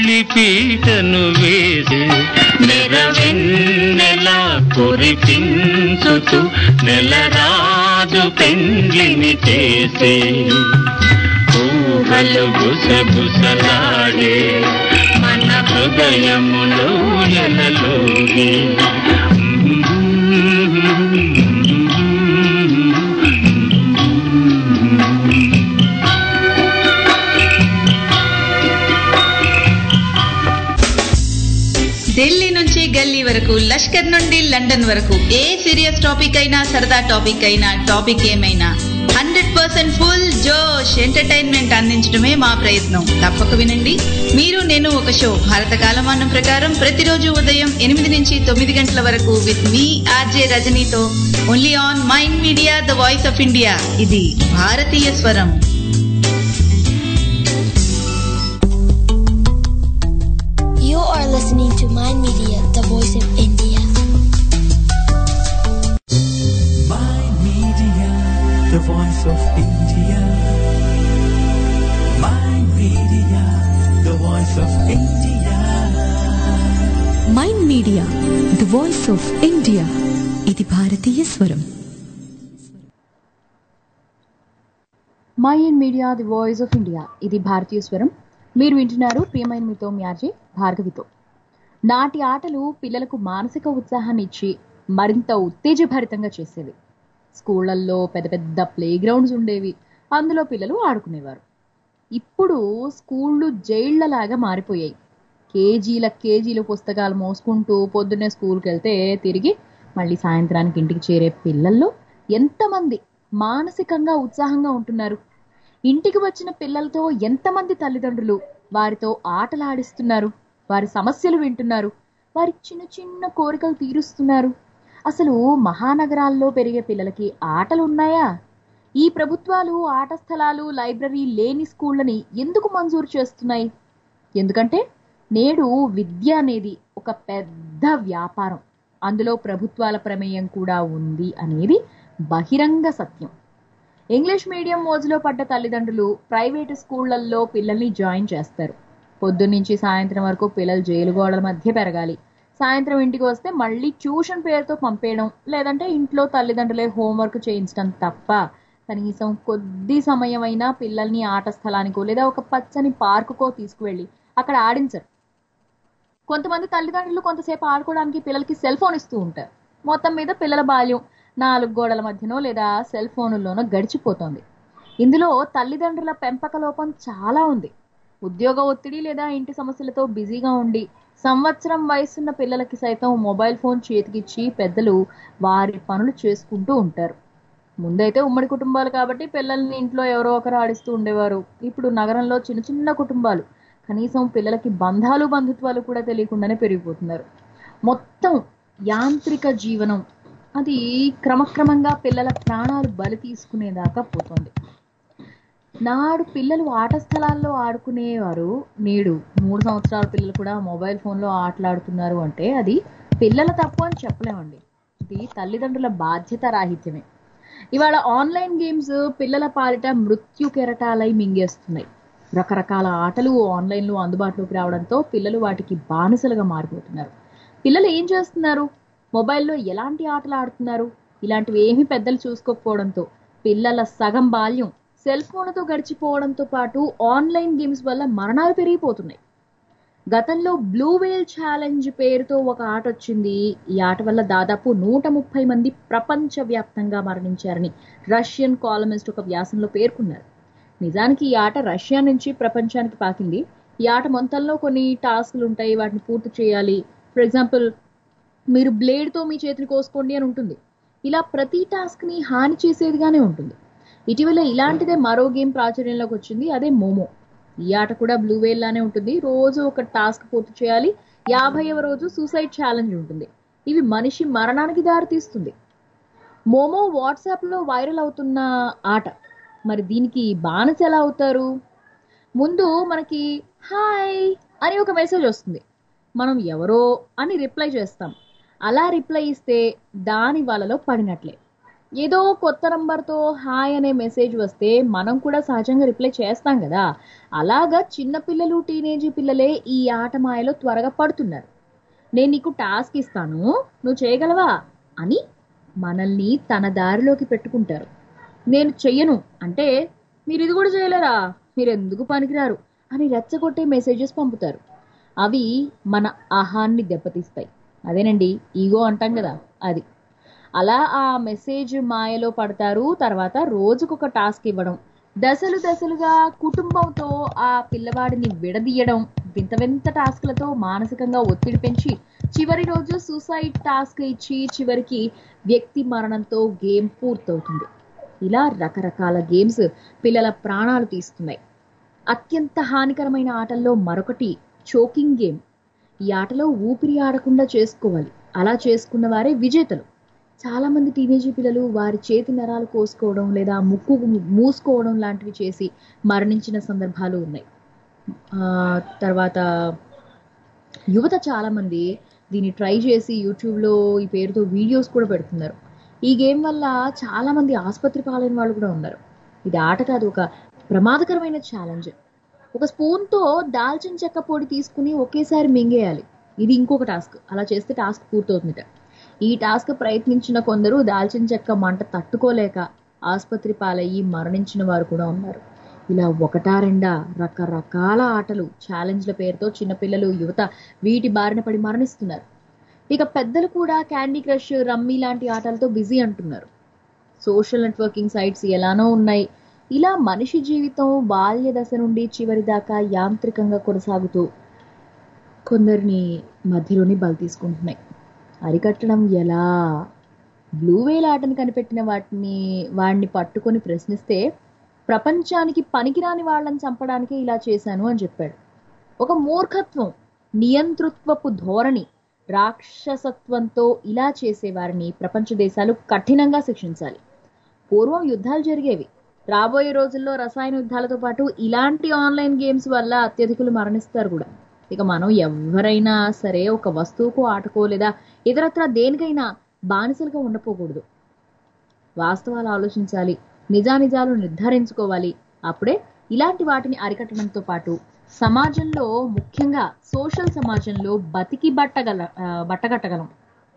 పెళ్లి పీటను వేసి నెరవెన్నెలా కురిపించుతూ నెలరాజు పెండ్లిని చేసి ఊహలు గుసగుసలాడే మన హృదయములో ఎలలోగి ఢిల్లీ నుంచి గల్లీ వరకు లష్కర్ నుండి లండన్ వరకు ఏ సీరియస్ టాపిక్ అయినా సరదా టాపిక్ అయినా టాపిక్ ఏమైనా హండ్రెడ్ పర్సెంట్ ఫుల్ జోష్ ఎంటర్టైన్మెంట్ అందించడమే మా ప్రయత్నం తప్పక వినండి మీరు నేను ఒక షో భారత కాలమానం ప్రకారం ప్రతిరోజు ఉదయం ఎనిమిది నుంచి తొమ్మిది గంటల వరకు విత్ మీ ఆర్జే రజనీతో only on mind media the voice of India ఇది భారతీయ స్వరం You are listening to Mind Media, the voice of India. Mind Media, the voice of India. Mind Media, the voice of India. Mind media the voice of India ఇది భారతీయ స్వరం my and media the voice of India ఇది భారతీయ స్వరం మీరు వింటున్నారు ప్రియమైన మీతో మ్యాజీ భార్గవితో నాటి ఆటలు పిల్లలకు మానసిక ఉత్సాహాన్ని ఇచ్చి మరింత ఉత్తేజభరితంగా చేసేవి స్కూళ్ళల్లో పెద్ద పెద్ద ప్లే గ్రౌండ్స్ ఉండేవి అందులో పిల్లలు ఆడుకునేవారు ఇప్పుడు స్కూళ్ళు జైళ్లలాగా మారిపోయాయి కేజీల కేజీల పుస్తకాలు మోసుకుంటూ పొద్దున్నే స్కూల్కి వెళ్తే తిరిగి మళ్ళీ సాయంత్రానికి ఇంటికి చేరే పిల్లల్లో ఎంతమంది మానసికంగా ఉత్సాహంగా ఉంటున్నారు ఇంటికి వచ్చిన పిల్లలతో ఎంతమంది తల్లిదండ్రులు వారితో ఆటలాడిస్తున్నారు వారి సమస్యలు వింటున్నారు వారి చిన్న చిన్న కోరికలు తీరుస్తున్నారు అసలు మహానగరాల్లో పెరిగే పిల్లలకి ఆటలు ఉన్నాయా ఈ ప్రభుత్వాలు ఆట స్థలాలు లైబ్రరీ లేని స్కూళ్ళని ఎందుకు మంజూరు చేస్తున్నాయి ఎందుకంటే నేడు విద్య అనేది ఒక పెద్ద వ్యాపారం అందులో ప్రభుత్వాల ప్రమేయం కూడా ఉంది అనేది బహిరంగ సత్యం ఇంగ్లీష్ మీడియం మోజులో పడ్డ తల్లిదండ్రులు ప్రైవేటు స్కూళ్లలో పిల్లల్ని జాయిన్ చేస్తారు పొద్దున్నుంచి సాయంత్రం వరకు పిల్లలు జైలు గోడల మధ్య పెరగాలి సాయంత్రం ఇంటికి వస్తే మళ్ళీ ట్యూషన్ పేరుతో పంపేయడం లేదంటే ఇంట్లో తల్లిదండ్రులే హోంవర్క్ చేయించడం తప్ప కనీసం కొద్ది సమయం అయినా పిల్లల్ని ఆట స్థలానికో లేదా ఒక పచ్చని పార్కుకో తీసుకువెళ్ళి అక్కడ ఆడించరు కొంతమంది తల్లిదండ్రులు కొంతసేపు ఆడుకోవడానికి పిల్లలకి సెల్ ఫోన్ ఇస్తూ ఉంటారు మొత్తం మీద పిల్లల బాల్యం నాలుగు గోడల మధ్యనో లేదా సెల్ ఫోనుల్లోనో గడిచిపోతోంది ఇందులో తల్లిదండ్రుల పెంపక లోపం చాలా ఉంది ఉద్యోగ ఒత్తిడి లేదా ఇంటి సమస్యలతో బిజీగా ఉండి సంవత్సరం వయసున్న పిల్లలకి సైతం మొబైల్ ఫోన్ చేతికిచ్చి పెద్దలు వారి పనులు చేసుకుంటూ ఉంటారు ముందైతే ఉమ్మడి కుటుంబాలు కాబట్టి పిల్లల్ని ఇంట్లో ఎవరో ఒకరు ఆడిస్తూ ఉండేవారు ఇప్పుడు నగరంలో చిన్న చిన్న కుటుంబాలు కనీసం పిల్లలకి బంధాలు బంధుత్వాలు కూడా తెలియకుండానే పెరిగిపోతున్నారు మొత్తం యాంత్రిక జీవనం అది క్రమక్రమంగా పిల్లల ప్రాణాలు బలి తీసుకునేదాకా పోతుంది నాడు పిల్లలు ఆట స్థలాల్లో ఆడుకునేవారు నేడు మూడు సంవత్సరాల పిల్లలు కూడా మొబైల్ ఫోన్లో ఆటలాడుతున్నారు అంటే అది పిల్లల తప్పు అని చెప్పలేమండి ఇది తల్లిదండ్రుల బాధ్యత రాహిత్యమే ఇవాళ ఆన్లైన్ గేమ్స్ పిల్లల పాలిట మృత్యు కెరటాలై మింగేస్తున్నాయి రకరకాల ఆటలు ఆన్లైన్లో అందుబాటులోకి రావడంతో పిల్లలు వాటికి బానిసలుగా మారిపోతున్నారు పిల్లలు ఏం చేస్తున్నారు మొబైల్లో ఎలాంటి ఆటలు ఆడుతున్నారు ఇలాంటివి ఏమీ పెద్దలు చూసుకోకపోవడంతో పిల్లల సగం బాల్యం సెల్ ఫోన్తో గడిచిపోవడంతో పాటు ఆన్లైన్ గేమ్స్ వల్ల మరణాలు పెరిగిపోతున్నాయి గతంలో బ్లూ వేల్ ఛాలెంజ్ పేరుతో ఒక ఆట వచ్చింది ఈ ఆట వల్ల దాదాపు నూట ముప్పై మంది ప్రపంచవ్యాప్తంగా మరణించారని రష్యన్ కాలమిస్ట్ ఒక వ్యాసంలో పేర్కొన్నారు నిజానికి ఈ ఆట రష్యా నుంచి ప్రపంచానికి పాకింది ఈ ఆట మొత్తంలో కొన్ని టాస్క్లు ఉంటాయి వాటిని పూర్తి చేయాలి ఫర్ ఎగ్జాంపుల్ మీరు బ్లేడ్తో మీ చేతిని కోసుకోండి అని ఉంటుంది ఇలా ప్రతి టాస్క్ని హాని చేసేదిగానే ఉంటుంది ఇటీవల ఇలాంటిదే మరో గేమ్ ప్రాచుర్యంలోకి వచ్చింది అదే మోమో ఈ ఆట కూడా బ్లూ వేల్ లానే ఉంటుంది రోజు ఒక టాస్క్ పూర్తి చేయాలి యాభైవ రోజు సూసైడ్ ఛాలెంజ్ ఉంటుంది ఇవి మనిషి మరణానికి దారితీస్తుంది మోమో వాట్సాప్లో వైరల్ అవుతున్న ఆట మరి దీనికి బానిస ఎలా అవుతారు ముందు మనకి హాయ్ అని ఒక మెసేజ్ వస్తుంది మనం ఎవరో అని రిప్లై చేస్తాం అలా రిప్లై ఇస్తే దాని వాళ్ళలో పడినట్లే ఏదో కొత్త నంబర్తో హాయ్ అనే మెసేజ్ వస్తే మనం కూడా సహజంగా రిప్లై చేస్తాం కదా అలాగా చిన్నపిల్లలు టీనేజీ పిల్లలే ఈ ఆట మాయలో త్వరగా పడుతున్నారు నేను నీకు టాస్క్ ఇస్తాను నువ్వు చేయగలవా అని మనల్ని తన దారిలోకి పెట్టుకుంటారు నేను చెయ్యను అంటే మీరు ఇది కూడా చేయలేరా మీరు ఎందుకు పనికిరారు అని రెచ్చగొట్టే మెసేజెస్ పంపుతారు అవి మన ఆహాన్ని దెబ్బతీస్తాయి అదేనండి ఈగో అంటాం కదా అది అలా ఆ మెసేజ్ మాయలో పడతారు తర్వాత రోజుకొక టాస్క్ ఇవ్వడం దశలు దశలుగా కుటుంబంతో ఆ పిల్లవాడిని విడదీయడం వింత వింత టాస్క్లతో మానసికంగా ఒత్తిడి పెంచి చివరి రోజు సూసైడ్ టాస్క్ ఇచ్చి చివరికి వ్యక్తి మరణంతో గేమ్ పూర్తవుతుంది ఇలా రకరకాల గేమ్స్ పిల్లల ప్రాణాలు తీస్తున్నాయి అత్యంత హానికరమైన ఆటల్లో మరొకటి చోకింగ్ గేమ్ ఈ ఆటలో ఊపిరి ఆడకుండా చేసుకోవాలి అలా చేసుకున్న వారే విజేతలు చాలా మంది టీనేజీ పిల్లలు వారి చేతి నరాలు కోసుకోవడం లేదా ముక్కు మూసుకోవడం లాంటివి చేసి మరణించిన సందర్భాలు ఉన్నాయి ఆ, తర్వాత యువత చాలా మంది దీన్ని ట్రై చేసి యూట్యూబ్లో ఈ పేరుతో వీడియోస్ కూడా పెడుతున్నారు ఈ గేమ్ వల్ల చాలా మంది ఆసుపత్రి పాలైన వాళ్ళు కూడా ఉన్నారు ఇది ఆట కాదు ఒక ప్రమాదకరమైన ఛాలెంజ్ ఒక స్పూన్తో దాల్చిన చెక్క పొడి తీసుకుని ఒకేసారి మింగేయాలి ఇది ఇంకొక టాస్క్ అలా చేస్తే టాస్క్ పూర్తవుతుందిట ఈ టాస్క్ ప్రయత్నించిన కొందరు దాల్చిన చెక్క మంట తట్టుకోలేక ఆసుపత్రి పాలయ్యి మరణించిన వారు కూడా ఉన్నారు ఇలా ఒకటా రెండా రకరకాల ఆటలు ఛాలెంజ్ల పేరుతో చిన్నపిల్లలు యువత వీటి బారిన పడి మరణిస్తున్నారు ఇక పెద్దలు కూడా క్యాండీ క్రష్ రమ్మీ లాంటి ఆటలతో బిజీ అంటున్నారు సోషల్ నెట్వర్కింగ్ సైట్స్ ఎలానో ఉన్నాయి ఇలా మనిషి జీవితం బాల్య దశ నుండి చివరి దాకా యాంత్రికంగా కొనసాగుతూ కొందరిని మధ్యలోని బలి తీసుకుంటున్నాయి అరికట్టడం ఎలా బ్లూ వేల్ ఆటను కనిపెట్టిన వాటిని వాడిని పట్టుకొని ప్రశ్నిస్తే ప్రపంచానికి పనికిరాని వాళ్ళని చంపడానికి ఇలా చేశాను అని చెప్పాడు ఒక మూర్ఖత్వం నియంతృత్వపు ధోరణి రాక్షసత్వంతో ఇలా చేసేవారిని ప్రపంచ దేశాలు కఠినంగా శిక్షించాలి పూర్వం యుద్ధాలు జరిగేవి రాబోయే రోజుల్లో రసాయన యుద్ధాలతో పాటు ఇలాంటి ఆన్లైన్ గేమ్స్ వల్ల అత్యధికులు మరణిస్తారు కూడా ఇక మనం ఎవరైనా సరే ఒక వస్తువుకో ఆటకో లేదా ఇతరత్ర దేనికైనా బానిసలుగా ఉండపోకూడదు వాస్తవాలు ఆలోచించాలి నిజానిజాలు నిర్ధారించుకోవాలి అప్పుడే ఇలాంటి వాటిని అరికట్టడంతో పాటు సమాజంలో ముఖ్యంగా సోషల్ సమాజంలో బతికి బట్టగల ఆ, బట్టగట్టగలం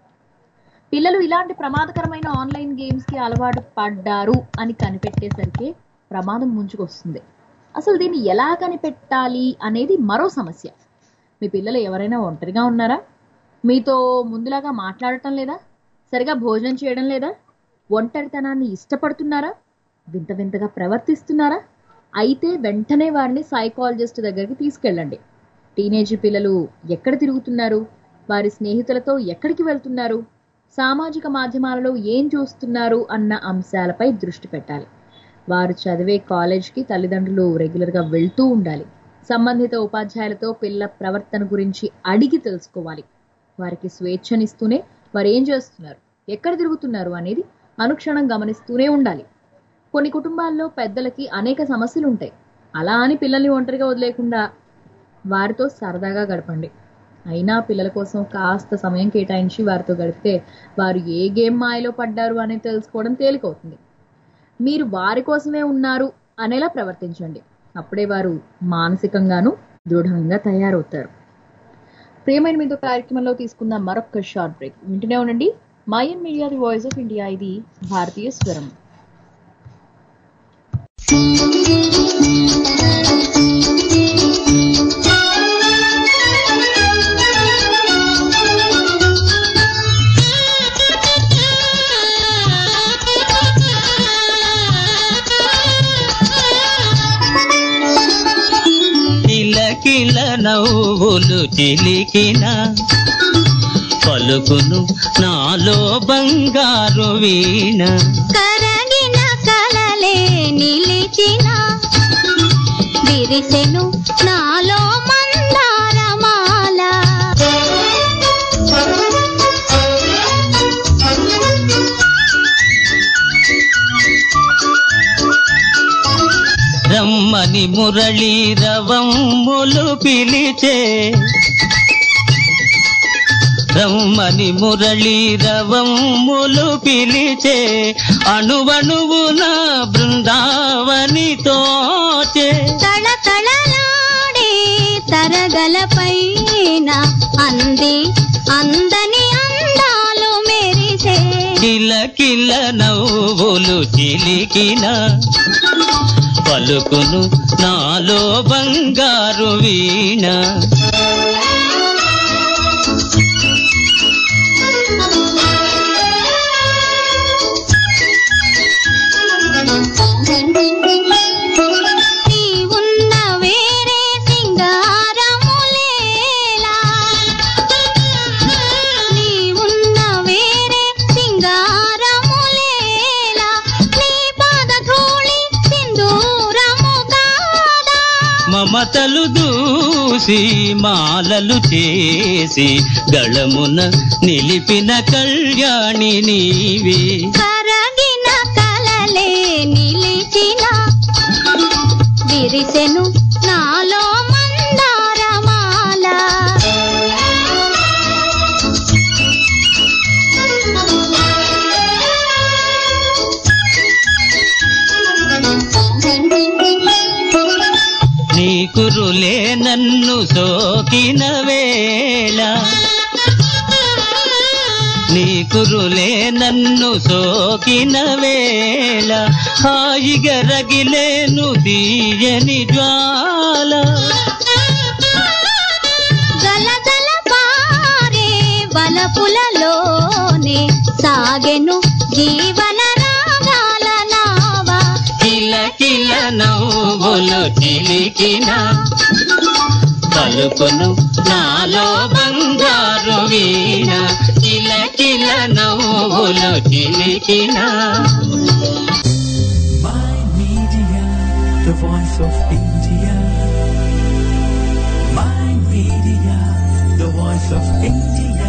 పిల్లలు ఇలాంటి ప్రమాదకరమైన ఆన్లైన్ గేమ్స్ కి అలవాటు పడ్డారు అని కనిపెట్టేసరికి ప్రమాదం ముంచుకొస్తుంది అసలు దీన్ని ఎలా కనిపెట్టాలి అనేది మరో సమస్య మీ పిల్లలు ఎవరైనా ఒంటరిగా ఉన్నారా మీతో ముందులాగా మాట్లాడటం లేదా సరిగా భోజనం చేయడం లేదా ఒంటరితనాన్ని ఇష్టపడుతున్నారా వింత వింతగా ప్రవర్తిస్తున్నారా అయితే వెంటనే వారిని సైకాలజిస్ట్ దగ్గరికి తీసుకెళ్ళండి టీనేజీ పిల్లలు ఎక్కడ తిరుగుతున్నారు వారి స్నేహితులతో ఎక్కడికి వెళ్తున్నారు సామాజిక మాధ్యమాలలో ఏం చూస్తున్నారు అన్న అంశాలపై దృష్టి పెట్టాలి వారు చదివే కాలేజ్కి తల్లిదండ్రులు రెగ్యులర్గా వెళ్తూ ఉండాలి సంబంధిత ఉపాధ్యాయులతో పిల్లల ప్రవర్తన గురించి అడిగి తెలుసుకోవాలి వారికి స్వేచ్ఛనిస్తూనే వారు ఏం చేస్తున్నారు ఎక్కడ తిరుగుతున్నారు అనేది అనుక్షణం గమనిస్తూనే ఉండాలి కొన్ని కుటుంబాల్లో పెద్దలకి అనేక సమస్యలు ఉంటాయి అలా అని పిల్లల్ని ఒంటరిగా వదిలేకుండా వారితో సరదాగా గడపండి అయినా పిల్లల కోసం కాస్త సమయం కేటాయించి వారితో గడిపితే వారు ఏ గేమ్ మాయలో పడ్డారు అనేది తెలుసుకోవడం తేలికవుతుంది మీరు వారి కోసమే ఉన్నారు అనేలా ప్రవర్తించండి అప్పుడే వారు మానసికంగాను దృఢంగా తయారవుతారు ప్రియమైన మీతో కార్యక్రమంలో తీసుకున్న మరొక షార్ట్ బ్రేక్ వింటూనే ఉండండి Mayan media the voice of India ఇది భారతీయ స్వరం కిలకిల నవ్వులు చిలికిన పలుకును నాలో బంగారు వీణ కరగిన కలలే నిలిచిన విరిసెను నాలో మందారమాల రమ్మని మురళీ రవమ్ములు పిలిచే రమ్మని మురళీ రవములు పిలిచే అణువణువున బృందావని తోచే తళతళలాడే తరగలపైన అంది అందని అందాలు మెరిసే కిల కిల నవ్వులు చిలికిన పలుకును నాలో బంగారు వీణ నీ ఉన్న వేరే సింగారములేలా నీ ఉన్న వేరే సింగారములేలా నీ పాదధూళి సింధూరము కాదా మమతలు దూసి మాలలు చేసి గళమున నిలిపిన కళ్యాణి నీవే కరగిన కలలే నిలిచిన విరిసెను నాలో మందారమాల నీ కురులే నన్ను సోకిన వేళ నీ కురులే నన్ను సోకిన వేళ హాయిగా రగిలేను తీయని జ్వాల గలగల పారే వలపులలోనే సాగెను జీవన రాగాల నావా కిల కిల నవ్వులు చిలికిన పలుకును నాలో బంగారు వీణ కిల కిల నవ్వులు చిలికిన My Media, the voice of India. My Media, the voice of India.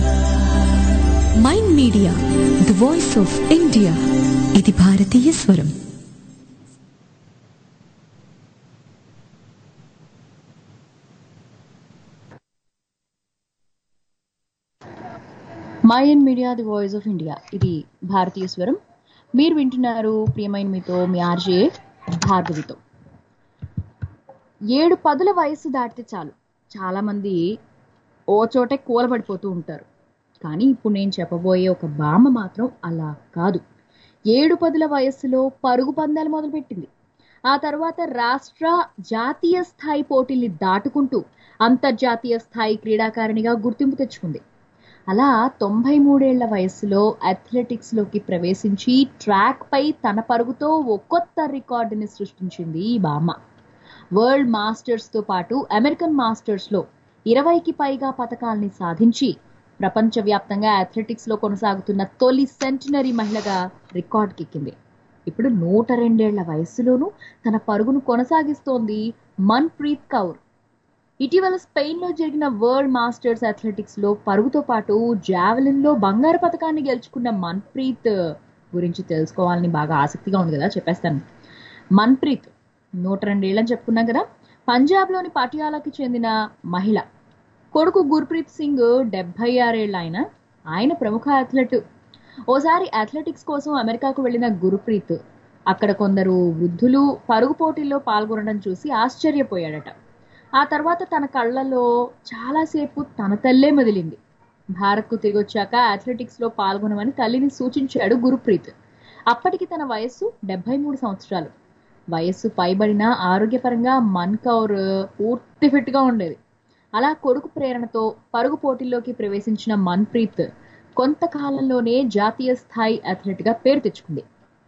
Mind media the voice of India ఇది భారతీయ స్వరం Mayan media the voice of India ఇది భారతీయ స్వరం మీరు వింటున్నారు ప్రియమైన మీతో మీ ఆర్జే భార్గవితో ఏడు పదుల వయసు దాటితే చాలు చాలా మంది ఓ చోటే కూలబడిపోతూ ఉంటారు కానీ ఇప్పుడు నేను చెప్పబోయే ఒక బామ్మ మాత్రం అలా కాదు ఏడు పదుల వయస్సులో పరుగు పందాలు మొదలుపెట్టింది ఆ తర్వాత రాష్ట్ర జాతీయ స్థాయి పోటీల్ని దాటుకుంటూ అంతర్జాతీయ స్థాయి క్రీడాకారిణిగా గుర్తింపు తెచ్చుకుంది అలా తొంభై మూడేళ్ల వయస్సులో అథ్లెటిక్స్ లోకి ప్రవేశించి ట్రాక్ పై తన పరుగుతో ఓ కొత్త రికార్డుని సృష్టించింది ఈ బామ్మ వరల్డ్ మాస్టర్స్ తో పాటు అమెరికన్ మాస్టర్స్ లో ఇరవైకి పైగా పథకాల్ని సాధించి ప్రపంచవ్యాప్తంగా అథ్లెటిక్స్ లో కొనసాగుతున్న తొలి సెంటినరీ మహిళగా రికార్డుకెక్కింది ఇప్పుడు నూట రెండేళ్ల వయస్సులోనూ తన పరుగును కొనసాగిస్తోంది మన్ప్రీత్ కౌర్ ఇటీవల స్పెయిన్ లో జరిగిన వరల్డ్ మాస్టర్స్ అథ్లెటిక్స్ లో పరుగుతో పాటు జావెలిన్ లో బంగారు పథకాన్ని గెలుచుకున్న మన్ప్రీత్ గురించి తెలుసుకోవాలని బాగా ఆసక్తిగా ఉంది కదా చెప్పేస్తాను మన్ప్రీత్ నూట రెండేళ్ళని చెప్పుకున్నాం కదా పంజాబ్ లోని పటియాలాకి చెందిన మహిళ కొడుకు గుర్ప్రీత్ సింగ్ డెబ్బై ఆరేళ్ల ఆయన ఆయన ప్రముఖ అథ్లెట్ ఓసారి అథ్లెటిక్స్ కోసం అమెరికాకు వెళ్లిన గురుప్రీత్ అక్కడ కొందరు వృద్ధులు పరుగు పోటీల్లో పాల్గొనడం చూసి ఆశ్చర్యపోయాడట ఆ తర్వాత తన కళ్ళలో చాలాసేపు తన తల్లే మెదిలింది భారత్కు తిరిగి వచ్చాక అథ్లెటిక్స్ లో పాల్గొనమని తల్లిని సూచించాడు గురుప్రీత్ అప్పటికి తన వయస్సు డెబ్బై మూడు సంవత్సరాలు వయస్సు పైబడిన ఆరోగ్యపరంగా మన్ కౌర్ పూర్తి ఫిట్ గా ఉండేది అలా కొడుకు ప్రేరణతో పరుగు పోటీల్లోకి ప్రవేశించిన మన్ప్రీత్ కొంతకాలంలోనే జాతీయ స్థాయి అథ్లెట్ గా పేరు తెచ్చుకుంది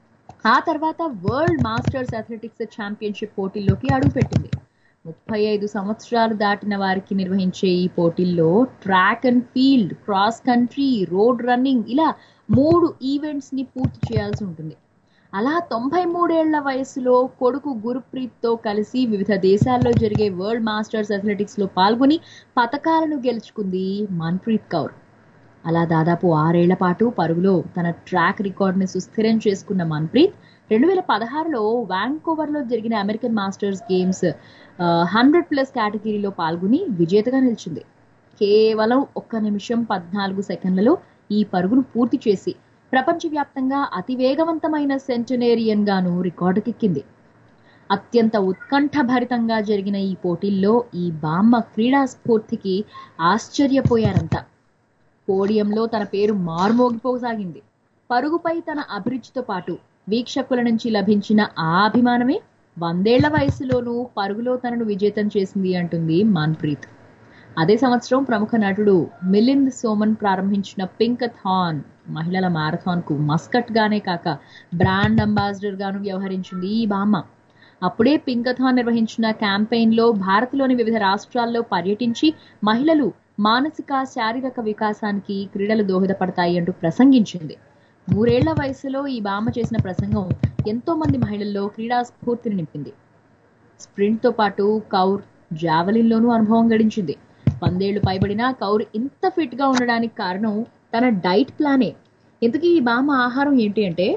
ఆ తర్వాత వరల్డ్ మాస్టర్స్ అథ్లెటిక్స్ ఛాంపియన్షిప్ పోటీల్లోకి అడుగుపెట్టింది ముప్పై ఐదు సంవత్సరాలు దాటిన వారికి నిర్వహించే ఈ పోటీల్లో track and field cross country road running ఇలా మూడు ఈవెంట్స్ ని పూర్తి చేయాల్సి ఉంటుంది అలా తొంభై మూడేళ్ల వయసులో కొడుకు గురుప్రీత్ తో కలిసి వివిధ దేశాల్లో జరిగే వరల్డ్ మాస్టర్స్ అథ్లెటిక్స్ లో పాల్గొని పతకాలను గెలుచుకుంది మన్ప్రీత్ కౌర్ అలా దాదాపు ఆరేళ్ల పాటు పరుగులో తన ట్రాక్ రికార్డుని సుస్థిరం చేసుకున్న మన్ప్రీత్ రెండు వేల పదహారులో వ్యాంకోవర్లో జరిగిన American masters games hundred plus కేటగిరీలో పాల్గొని విజేతగా నిలిచింది కేవలం ఒక్క నిమిషం పద్నాలుగు సెకండ్లలో ఈ పరుగును పూర్తి చేసి ప్రపంచవ్యాప్తంగా అతి వేగవంతమైన సెంటనేరియన్ గాను రికార్డుకెక్కింది అత్యంత ఉత్కంఠభరితంగా జరిగిన ఈ పోటీల్లో ఈ బామ్మ క్రీడా స్ఫూర్తికి ఆశ్చర్యపోయారంతా పోడియంలో తన పేరు మార్మోగిపోసాగింది పరుగుపై తన అభిరుచితో పాటు వీక్షకుల నుంచి లభించిన ఆ అభిమానమే వందేళ్ల వయసులోనూ పరుగులో తనను విజేతం చేసింది అంటుంది మన్ప్రీత్ అదే సంవత్సరం ప్రముఖ నటుడు మిలింద్ సోమన్ ప్రారంభించిన పింకథాన్ మహిళల మారథాన్ కు మస్కట్ గానే కాక బ్రాండ్ అంబాసిడర్ గాను వ్యవహరించింది ఈ బామ్మ అప్పుడే పింకథాన్ నిర్వహించిన క్యాంపెయిన్ లో భారత్లోని వివిధ రాష్ట్రాల్లో పర్యటించి మహిళలు మానసిక శారీరక వికాసానికి క్రీడలు దోహదపడతాయి అంటూ ప్రసంగించింది మూడేళ్ల వయసులో ఈ బామ్మ చేసిన ప్రసంగం ఎంతో మంది మహిళల్లో క్రీడా స్ఫూర్తిని నింపింది స్ప్రింట్ తో పాటు కౌర్ జావలిన్ లోనూ అనుభవం గడించింది వందేళ్లు పైబడిన కౌర్ ఇంత ఫిట్ గా ఉండడానికి కారణం తన డైట్ ప్లానే ఇంతకీ ఈ బామ్మ ఆహారం ఏంటి అంటే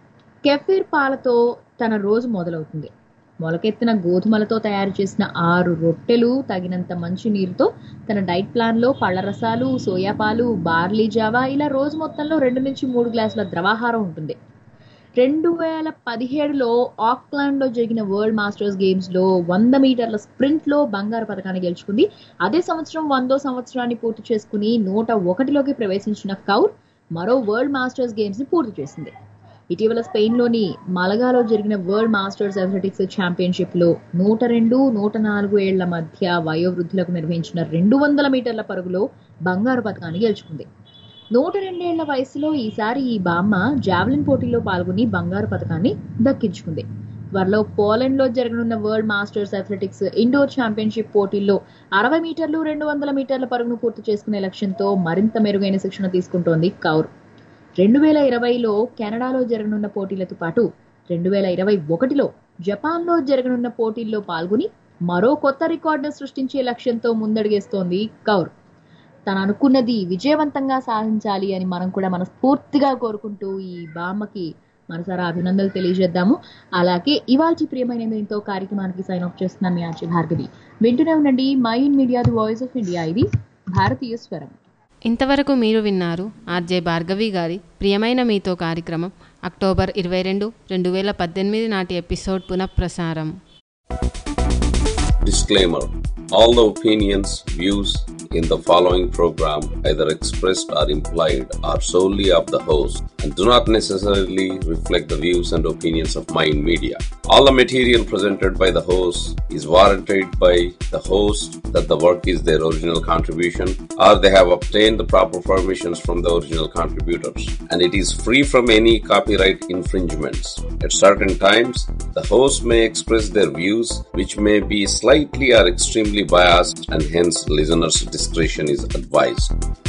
కెఫీర్ పాలతో తన రోజు మొదలవుతుంది మొలకెత్తిన గోధుమలతో తయారు చేసిన ఆరు రొట్టెలు తగినంత మంచి నీరుతో తన డైట్ ప్లాన్ లో పళ్ళ రసాలు సోయా పాలు బార్లీ జావా ఇలా రోజు మొత్తంలో రెండు నుంచి మూడు గ్లాసుల ద్రవాహారం ఉంటుంది రెండు వేల పదిహేడులో ఆక్లాండ్ లో జరిగిన వరల్డ్ మాస్టర్స్ గేమ్స్ లో వంద మీటర్ల స్ప్రింట్ లో బంగారు పథకాన్ని గెలుచుకుంది అదే సంవత్సరం వందో సంవత్సరాన్ని పూర్తి చేసుకుని నూట ఒకటిలోకి ప్రవేశించిన కౌర్ మరో వరల్డ్ మాస్టర్స్ గేమ్స్ ని పూర్తి చేసింది ఇటీవల స్పెయిన్ లోని మలగాలో జరిగిన వరల్డ్ మాస్టర్స్ అథ్లెటిక్స్ ఛాంపియన్షిప్ లో నూట రెండు నూట నాలుగు ఏళ్ల మధ్య వయోవృద్ధులకు నిర్వహించిన రెండు వందల మీటర్ల పరుగులో బంగారు పథకాన్ని గెలుచుకుంది నూట రెండేళ్ల వయసులో ఈసారి ఈ బామ్మ జావలిన్ పోటీలో పాల్గొని బంగారు పథకాన్ని దక్కించుకుంది త్వరలో పోలాండ్ లో జరగనున్న world masters athletics indoor championship పోటీల్లో అరవై మీటర్లు రెండు వందల మీటర్ల పరుగును పూర్తి చేసుకునే లక్ష్యంతో మరింత మెరుగైన శిక్షణ తీసుకుంటోంది కౌర్ రెండు వేల ఇరవైలో కెనడాలో జరగనున్న పోటీలతో పాటు రెండు వేల ఇరవై ఒకటిలో జపాన్లో జరగనున్న పోటీల్లో పాల్గొని మరో కొత్త రికార్డును సృష్టించే లక్ష్యంతో ముందడుగేస్తోంది కౌర్ తను అనుకున్నది విజయవంతంగా సాధించాలి అని మనం కూడా మనస్ఫూర్తిగా కోరుకుంటూ ఈ బామ్మకి మనసారా అభినందనలు తెలియజేద్దాము అలాగే ఇవాల్చి ప్రియమైన మీతో కార్యక్రమానికి సైన్ ఆఫ్ చేస్తున్నాను మీ ఆచి భార్గవి వింటూనే ఉండండి my in media the voice of India ఇది భారతీయ స్వరం ఇంతవరకు మీరు విన్నారు ఆర్జే భార్గవి గారి ప్రియమైన మీతో కార్యక్రమం అక్టోబర్ ఇరవై రెండు రెండు వేల పద్దెనిమిది నాటి ఎపిసోడ్ పునఃప్రసారం Disclaimer All the opinions, views in the following program, either expressed or implied, are solely of the host and do not necessarily reflect the views and opinions of Mind Media. All the material presented by the host is warranted by the host that the work is their original contribution or they have obtained the proper permissions from the original contributors and it is free from any copyright infringements. At certain times, the host may express their views which may be slightly or extremely biased and hence listeners' discretion is advised.